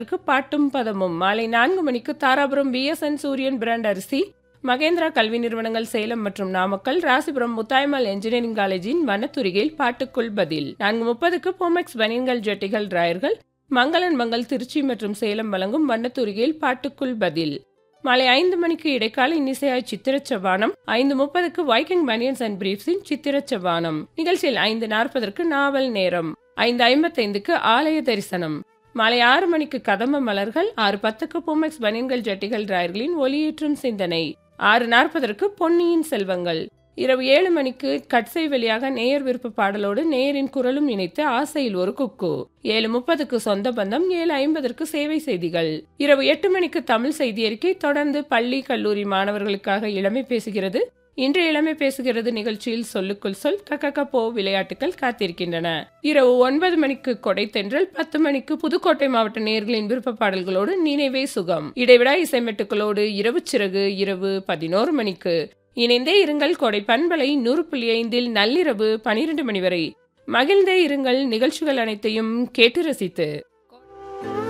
க்கு பாட்டும் பதமும் மாலை நான்கு மணிக்கு தாராபுரம் பிஎஸ்என் சூரியன் பிராண்ட் அரிசி மகேந்திரா கல்வி நிறுவனங்கள் சேலம் மற்றும் நாமக்கல் ராசிபுரம் முத்தாய்மல் என்ஜினியரிங் காலேஜின் வனத்துறையில் பாட்டுக்குள் பதில் நான்கு முப்பதுக்கு பொமெக்ஸ் பனியன்கள் ஜெட்டிகள் டிராயர்கள் மங்களன் மங்கள் திருச்சி மற்றும் சேலம் வழங்கும் வண்ணத்துறையில் பாட்டுக்குள் பதில் மாலை ஐந்து மணிக்கு இடைக்கால இன்னிசையாய் சித்திரச்சவானம் ஐந்து முப்பதுக்கு வைக்கிங் பனியன்ஸ் அண்ட் பிரீஃப்ஸின் சித்திரச்சவானம் நிகழ்ச்சியில் ஐந்து நாற்பதற்கு நாவல் நேரம் ஐந்து ஐம்பத்தைந்துக்கு ஆலய தரிசனம் மாலை ஆறு மணிக்கு கதம்ப மலர்கள் ஆறு பத்துக்கு பொமெக்ஸ் பனியன்கள் ஜட்டிகள் டிராயர்களின் ஒளியேற்றும் சிந்தனை ஆறு நாற்பதற்கு பொன்னியின் செல்வங்கள் இரவு ஏழு மணிக்கு கட்சை வழியாக நேயர் விருப்ப பாடலோடு நேயரின் குரலும் இணைத்து ஆசையில் ஒரு குக்கு ஏழு முப்பதுக்கு சொந்த பந்தம் ஏழு ஐம்பதற்கு சேவை செய்திகள் இரவு எட்டு மணிக்கு தமிழ் செய்தி அறிக்கை தொடர்ந்து பள்ளி கல்லூரி மாணவர்களுக்காக இளமை பேசுகிறது இன்று இளமை பேசுகிறது நிகழ்ச்சியில் சொல்லுக்குள் சொல் கக்கக்க போ விளையாட்டுகள் காத்திருக்கின்றன இரவு ஒன்பது மணிக்கு கொடை தென்றல் பத்து மணிக்கு புதுக்கோட்டை மாவட்ட நேர்களின் விருப்ப பாடல்களோடு நினைவே சுகம் இடைவிடா இசைமெட்டுக்களோடு இரவு சிறகு இரவு பதினோரு மணிக்கு இணைந்தே இருங்கள் கொடை பண்பலை நூறு புள்ளி ஐந்தில் நள்ளிரவு பனிரெண்டு மணி வரை மகிழ்ந்தே இருங்கள் நிகழ்ச்சிகள் அனைத்தையும் கேட்டு ரசித்து